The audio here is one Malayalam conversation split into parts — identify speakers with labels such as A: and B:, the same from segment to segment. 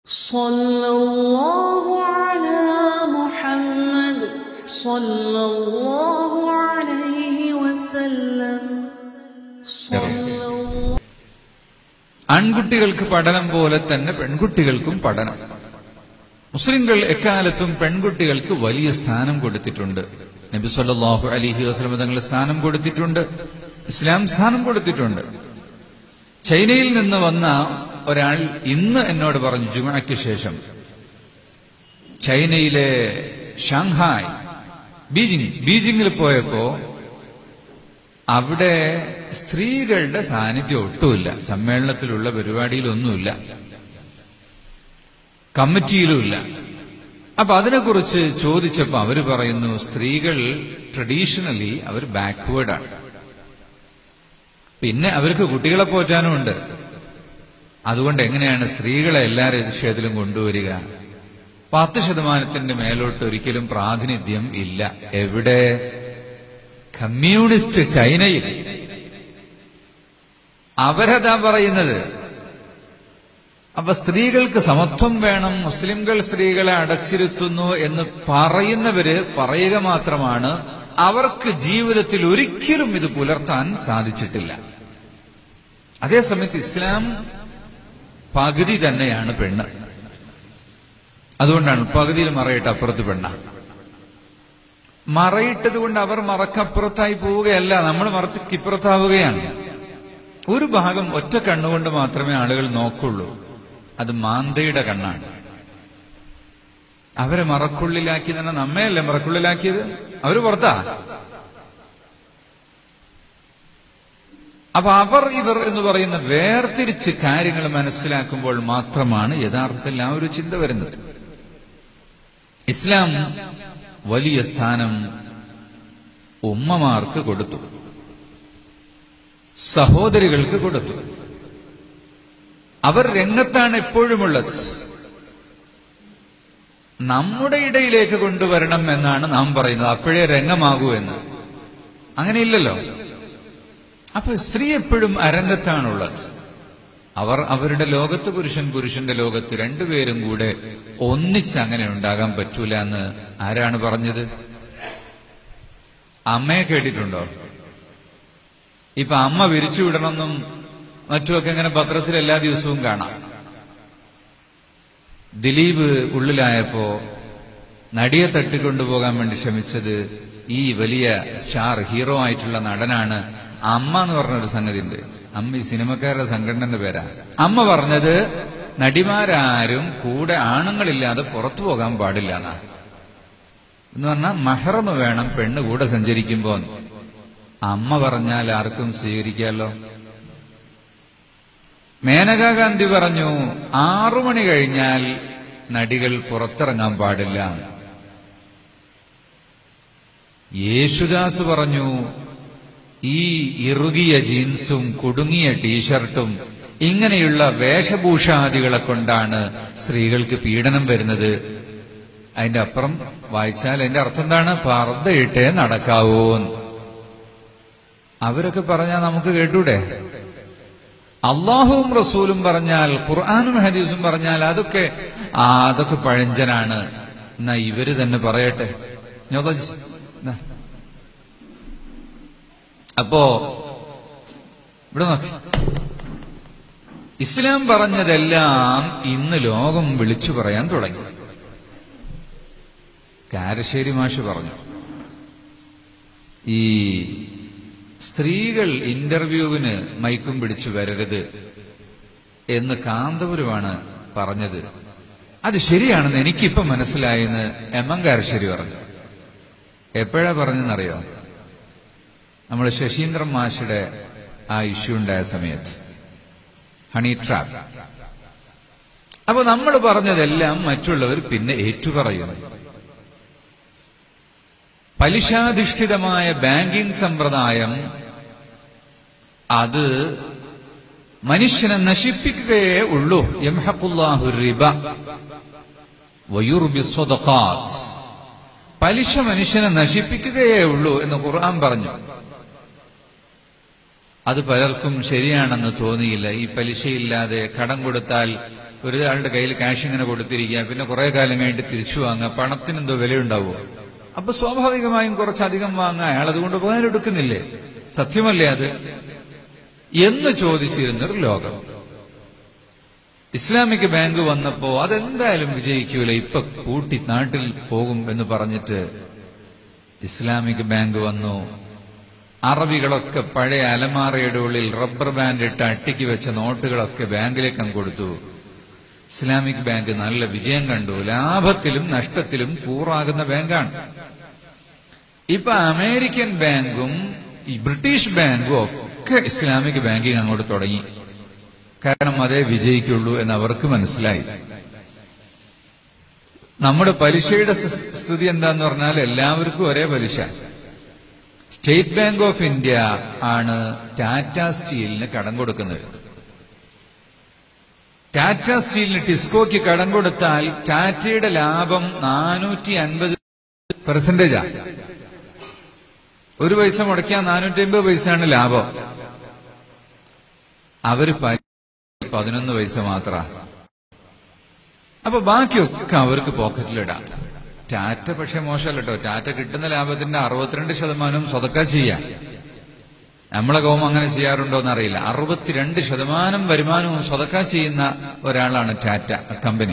A: صلى الله على محمد صلى الله عليه وسلم صلى الله
B: ആൺകുട്ടികൾക്ക് പഠനം പോലെ തന്നെ പെൺകുട്ടികൾക്കും പഠനം മുസ്ലിംകൾ എക്കാലത്തും പെൺകുട്ടികൾക്ക് വലിയ സ്ഥാനം കൊടുത്തിട്ടുണ്ട് നബി സല്ലല്ലാഹു അലിഹി വസ്ലം തങ്ങൾ സ്ഥാനം കൊടുത്തിട്ടുണ്ട് ഇസ്ലാം സ്ഥാനം കൊടുത്തിട്ടുണ്ട് ചൈനയിൽ നിന്ന് വന്ന ഒരാൾ ഇന്ന് എന്നോട് പറഞ്ഞു ജുമയ്ക്ക് ശേഷം ചൈനയിലെ ഷാങ്ഹായ് ബീജിംഗ് ബീജിംഗിൽ പോയപ്പോ അവിടെ സ്ത്രീകളുടെ സാന്നിധ്യം ഒട്ടുമില്ല സമ്മേളനത്തിലുള്ള പരിപാടിയിലൊന്നുമില്ല കമ്മിറ്റിയിലുമില്ല അപ്പൊ അതിനെക്കുറിച്ച് ചോദിച്ചപ്പോ അവര് പറയുന്നു സ്ത്രീകൾ ട്രഡീഷണലി അവർ ബാക്ക്വേർഡാണ് പിന്നെ അവർക്ക് കുട്ടികളെ പോറ്റാനും ഉണ്ട് അതുകൊണ്ട് എങ്ങനെയാണ് സ്ത്രീകളെ എല്ലാ വിഷയത്തിലും കൊണ്ടുവരിക പത്ത് ശതമാനത്തിന്റെ മേലോട്ട് ഒരിക്കലും പ്രാതിനിധ്യം ഇല്ല എവിടെ കമ്മ്യൂണിസ്റ്റ് ചൈനയിൽ അവരതാ പറയുന്നത് അപ്പൊ സ്ത്രീകൾക്ക് സമത്വം വേണം മുസ്ലിംകൾ സ്ത്രീകളെ അടച്ചിരുത്തുന്നു എന്ന് പറയുന്നവര് പറയുക മാത്രമാണ് അവർക്ക് ജീവിതത്തിൽ ഒരിക്കലും ഇത് പുലർത്താൻ സാധിച്ചിട്ടില്ല അതേസമയത്ത് ഇസ്ലാം പകുതി തന്നെയാണ് പെണ്ണ് അതുകൊണ്ടാണ് പകുതിയിൽ മറയിട്ട് അപ്പുറത്ത് പെണ്ണ മറയിട്ടത് കൊണ്ട് അവർ മറക്കപ്പുറത്തായി പോവുകയല്ല നമ്മൾ മറക്കിപ്പുറത്താവുകയാണ് ഒരു ഭാഗം ഒറ്റ കണ്ണുകൊണ്ട് മാത്രമേ ആളുകൾ നോക്കുള്ളൂ അത് മാന്തയുടെ കണ്ണാണ് അവരെ മറക്കുള്ളിലാക്കി തന്നെ നമ്മയല്ലേ മറക്കുള്ളിലാക്കിയത് അവര് പുറത്താ അപ്പൊ അവർ ഇവർ എന്ന് പറയുന്ന വേർതിരിച്ച് കാര്യങ്ങൾ മനസ്സിലാക്കുമ്പോൾ മാത്രമാണ് യഥാർത്ഥത്തിൽ ആ ഒരു ചിന്ത വരുന്നത് ഇസ്ലാം വലിയ സ്ഥാനം ഉമ്മമാർക്ക് കൊടുത്തു സഹോദരികൾക്ക് കൊടുത്തു അവർ രംഗത്താണ് എപ്പോഴുമുള്ളത് നമ്മുടെ ഇടയിലേക്ക് കൊണ്ടുവരണം എന്നാണ് നാം പറയുന്നത് അപ്പോഴേ രംഗമാകൂ എന്ന് അങ്ങനെയില്ലല്ലോ അപ്പൊ സ്ത്രീ എപ്പോഴും അരങ്ങത്താണുള്ളത് അവർ അവരുടെ ലോകത്ത് പുരുഷൻ പുരുഷന്റെ ലോകത്ത് രണ്ടുപേരും കൂടെ ഒന്നിച്ച് അങ്ങനെ ഉണ്ടാകാൻ പറ്റൂല എന്ന് ആരാണ് പറഞ്ഞത് അമ്മയെ കേട്ടിട്ടുണ്ടോ ഇപ്പൊ അമ്മ പിരിച്ചുവിടണമെന്നും മറ്റുമൊക്കെ ഇങ്ങനെ പത്രത്തിൽ എല്ലാ ദിവസവും കാണാം ദിലീപ് ഉള്ളിലായപ്പോ നടിയെ തട്ടിക്കൊണ്ടുപോകാൻ വേണ്ടി ശ്രമിച്ചത് ഈ വലിയ സ്റ്റാർ ഹീറോ ആയിട്ടുള്ള നടനാണ് അമ്മ എന്ന് പറഞ്ഞൊരു സംഗതി ഉണ്ട് അമ്മ ഈ സിനിമക്കാരുടെ സംഘടനന്റെ പേരാ അമ്മ പറഞ്ഞത് നടിമാരാരും കൂടെ ആണുങ്ങളില്ലാതെ പുറത്തു പോകാൻ പാടില്ല എന്നാ എന്ന് പറഞ്ഞാൽ മഹറമ് വേണം പെണ്ണ് കൂടെ സഞ്ചരിക്കുമ്പോ അമ്മ പറഞ്ഞാൽ ആർക്കും സ്വീകരിക്കാമല്ലോ മേനകാ ഗാന്ധി പറഞ്ഞു ആറു മണി കഴിഞ്ഞാൽ നടികൾ പുറത്തിറങ്ങാൻ പാടില്ല യേശുദാസ് പറഞ്ഞു ഈ ഇറുകിയ ജീൻസും കുടുങ്ങിയ ടീഷർട്ടും ഇങ്ങനെയുള്ള വേഷഭൂഷാദികളെ കൊണ്ടാണ് സ്ത്രീകൾക്ക് പീഡനം വരുന്നത് അതിന്റെ അപ്പുറം വായിച്ചാൽ അതിന്റെ അർത്ഥം എന്താണ് പർദ്ദയിട്ടേ നടക്കാവൂ അവരൊക്കെ പറഞ്ഞാൽ നമുക്ക് കേട്ടൂടെ അള്ളാഹുവും റസൂലും പറഞ്ഞാൽ ഖുർആാനും ഹദീസും പറഞ്ഞാൽ അതൊക്കെ ആ അതൊക്കെ പഴഞ്ചനാണ് എന്നാ ഇവര് തന്നെ പറയട്ടെ ഞൊതജ്. ദാ. അപ്പോ ഇവിടെ നോക്കി ഇസ്ലാം പറഞ്ഞതെല്ലാം ഇന്ന് ലോകം വിളിച്ചു പറയാൻ തുടങ്ങി കാരശ്ശേരി മാഷ് പറഞ്ഞു ഈ സ്ത്രീകൾ ഇന്റർവ്യൂവിന് മൈക്കും പിടിച്ചു വരരുത് എന്ന് കാന്തപുരമാണ് പറഞ്ഞത് അത് ശരിയാണെന്ന് എനിക്കിപ്പോ മനസ്സിലായെന്ന് എം എം കാരശ്ശേരി പറഞ്ഞു എപ്പോഴാ പറഞ്ഞെന്നറിയോ നമ്മൾ ശശീന്ദ്രൻ മാഷയുടെ ആ ഇഷ്യൂ ഉണ്ടായ സമയത്ത് ഹണി ട്രാപ്പ് അപ്പൊ നമ്മൾ പറഞ്ഞതെല്ലാം മറ്റുള്ളവർ പിന്നെ ഏറ്റുപറയുന്നു പലിശാധിഷ്ഠിതമായ ബാങ്കിംഗ് സമ്പ്രദായം അത് മനുഷ്യനെ നശിപ്പിക്കുകയേ ഉള്ളൂ യംഹഖുല്ലാഹു റിബ വയുർബി സ്വദഖാത്ത് പലിശ മനുഷ്യനെ നശിപ്പിക്കുകയേ ഉള്ളൂ എന്ന് ഖുർആൻ പറഞ്ഞു അത് പലർക്കും ശരിയാണെന്ന് തോന്നിയില്ല ഈ പലിശയില്ലാതെ കടം കൊടുത്താൽ ഒരാളുടെ കയ്യിൽ ക്യാഷ് ഇങ്ങനെ കൊടുത്തിരിക്കുക പിന്നെ കുറെ കാലം കഴിഞ്ഞിട്ട് തിരിച്ചു വാങ്ങുക പണത്തിന് എന്തോ വിലയുണ്ടാവുമോ അപ്പൊ സ്വാഭാവികമായും കുറച്ചധികം വാങ്ങുക അയാൾ അതുകൊണ്ട് ഉപകാരം എടുക്കുന്നില്ലേ സത്യമല്ലേ അത് എന്ന് ചോദിച്ചിരുന്നൊരു ലോകം ഇസ്ലാമിക് ബാങ്ക് വന്നപ്പോ അതെന്തായാലും വിജയിക്കൂല ഇപ്പൊ കൂട്ടി നാട്ടിൽ പോകും എന്ന് പറഞ്ഞിട്ട് ഇസ്ലാമിക് ബാങ്ക് വന്നു അറബികളൊക്കെ പഴയ അലമാറയുടെ ഉള്ളിൽ റബ്ബർ ബാൻഡ് ഇട്ട് അട്ടിക്ക് വെച്ച നോട്ടുകളൊക്കെ ബാങ്കിലേക്ക് അങ്ങ് കൊടുത്തു ഇസ്ലാമിക് ബാങ്ക് നല്ല വിജയം കണ്ടു ലാഭത്തിലും നഷ്ടത്തിലും കൂറാകുന്ന ബാങ്കാണ് ഇപ്പൊ അമേരിക്കൻ ബാങ്കും ഈ ബ്രിട്ടീഷ് ബാങ്കും ഒക്കെ ഇസ്ലാമിക് ബാങ്കിങ് അങ്ങോട്ട് തുടങ്ങി കാരണം അതേ വിജയിക്കുള്ളൂ എന്ന് അവർക്ക് മനസ്സിലായി നമ്മുടെ പലിശയുടെ സ് സ്ഥിതി എന്താന്ന് പറഞ്ഞാൽ എല്ലാവർക്കും ഒരേ പലിശ സ്റ്റേറ്റ് ബാങ്ക് ഓഫ് ഇന്ത്യ ആണ് ടാറ്റ സ്റ്റീലിന് കടം കൊടുക്കുന്നത് ടാറ്റ സ്റ്റീലിന് ടിസ്കോയ്ക്ക് കടം കൊടുത്താൽ ടാറ്റയുടെ ലാഭം നാനൂറ്റി അൻപത് പെർസെന്റേജാ ഒരു പൈസ മുടക്കിയാൽ നാനൂറ്റി അമ്പത് പൈസയാണ് ലാഭം അവര് പ- പതിനൊന്ന് പൈസ മാത്ര അപ്പൊ ബാക്കിയൊക്കെ അവർക്ക് പോക്കറ്റിലിടാം ടാറ്റ പക്ഷെ മോശമല്ല കേട്ടോ ടാറ്റ കിട്ടുന്ന ലാഭത്തിന്റെ അറുപത്തിരണ്ട് ശതമാനവും സ്വതക്ക ചെയ്യാം നമ്മളെ കൗമ അങ്ങനെ ചെയ്യാറുണ്ടോ എന്നറിയില്ല അറുപത്തിരണ്ട് ശതമാനം വരുമാനവും സ്വതക്ക ചെയ്യുന്ന ഒരാളാണ് ടാറ്റ കമ്പനി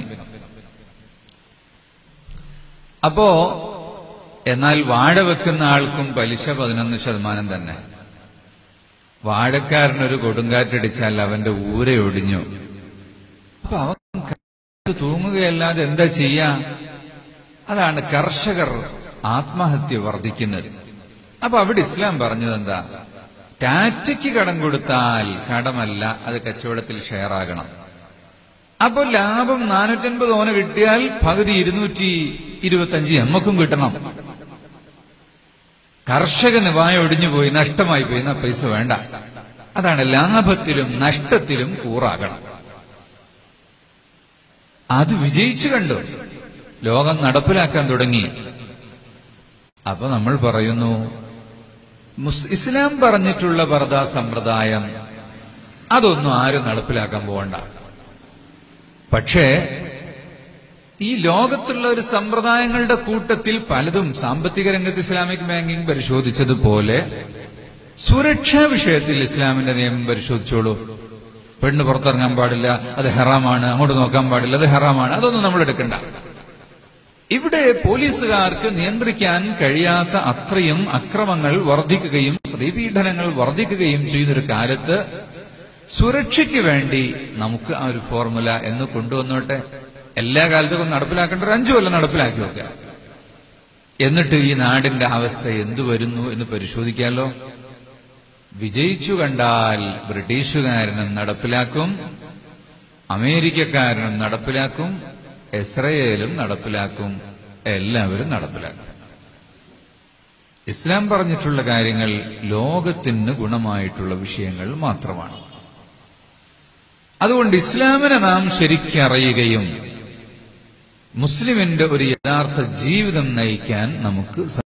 B: അപ്പോ എന്നാൽ വാഴ വെക്കുന്ന ആൾക്കും പലിശ പതിനൊന്ന് ശതമാനം തന്നെ വാഴക്കാരനൊരു കൊടുങ്കാറ്റടിച്ചാൽ അവന്റെ ഊര ഒടിഞ്ഞു അപ്പൊ അവൻ കാറ്റ് തൂങ്ങുകയല്ലാതെ എന്താ ചെയ്യാ അതാണ് കർഷകർ ആത്മഹത്യ വർദ്ധിക്കുന്നത് അപ്പൊ അവിടെ ഇസ്ലാം പറഞ്ഞത് എന്താ ടാറ്റയ്ക്ക് കടം കൊടുത്താൽ കടമല്ല അത് കച്ചവടത്തിൽ ഷെയർ ആകണം അപ്പൊ ലാഭം നാനൂറ്റൻപത് ഓന കിട്ടിയാൽ പകുതി ഇരുന്നൂറ്റി ഇരുപത്തഞ്ച് എമ്മക്കും കിട്ടണം കർഷകന് വായ ഒടിഞ്ഞു പോയി നഷ്ടമായി പോയി എന്നാ പൈസ വേണ്ട അതാണ് ലാഭത്തിലും നഷ്ടത്തിലും കൂറാകണം അത് വിജയിച്ചു കണ്ടു ലോകം നടപ്പിലാക്കാൻ തുടങ്ങി അപ്പൊ നമ്മൾ പറയുന്നു മുസ് ഇസ്ലാം പറഞ്ഞിട്ടുള്ള പർദാ സമ്പ്രദായം അതൊന്നും ആരും നടപ്പിലാക്കാൻ പോകണ്ട പക്ഷേ ഈ ലോകത്തുള്ള ഒരു സമ്പ്രദായങ്ങളുടെ കൂട്ടത്തിൽ പലതും സാമ്പത്തിക രംഗത്ത് ഇസ്ലാമിക് ബാങ്കിംഗ് പരിശോധിച്ചതുപോലെ സുരക്ഷാ വിഷയത്തിൽ ഇസ്ലാമിന്റെ നിയമം പരിശോധിച്ചോളൂ പെണ്ണ് പുറത്തിറങ്ങാൻ പാടില്ല അത് ഹെറാമാണ് അങ്ങോട്ട് നോക്കാൻ പാടില്ല അത് ഹെറാമാണ് അതൊന്നും നമ്മൾ എടുക്കണ്ട ഇവിടെ പോലീസുകാർക്ക് നിയന്ത്രിക്കാൻ കഴിയാത്ത അത്രയും അക്രമങ്ങൾ വർദ്ധിക്കുകയും സ്ത്രീപീഡനങ്ങൾ വർദ്ധിക്കുകയും ചെയ്യുന്നൊരു കാലത്ത് സുരക്ഷയ്ക്ക് വേണ്ടി നമുക്ക് ആ ഒരു ഫോർമുല എന്ന് കൊണ്ടുവന്നോട്ടെ എല്ലാ കാലത്തും നടപ്പിലാക്കേണ്ട ഒരു അഞ്ചു കൊല്ലം നടപ്പിലാക്കി വെക്കുക എന്നിട്ട് ഈ നാടിന്റെ അവസ്ഥ എന്തു വരുന്നു എന്ന് പരിശോധിക്കാലോ വിജയിച്ചു കണ്ടാൽ ബ്രിട്ടീഷുകാരനും നടപ്പിലാക്കും അമേരിക്കക്കാരനും നടപ്പിലാക്കും ഇസ്രയേലും നടപ്പിലാക്കും എല്ലാവരും നടപ്പിലാക്കും ഇസ്ലാം പറഞ്ഞിട്ടുള്ള കാര്യങ്ങൾ ലോകത്തിന് ഗുണമായിട്ടുള്ള വിഷയങ്ങൾ മാത്രമാണ് അതുകൊണ്ട് ഇസ്ലാമിനെ നാം ശരിക്കറിയുകയും മുസ്ലിമിന്റെ ഒരു യഥാർത്ഥ ജീവിതം നയിക്കാൻ നമുക്ക്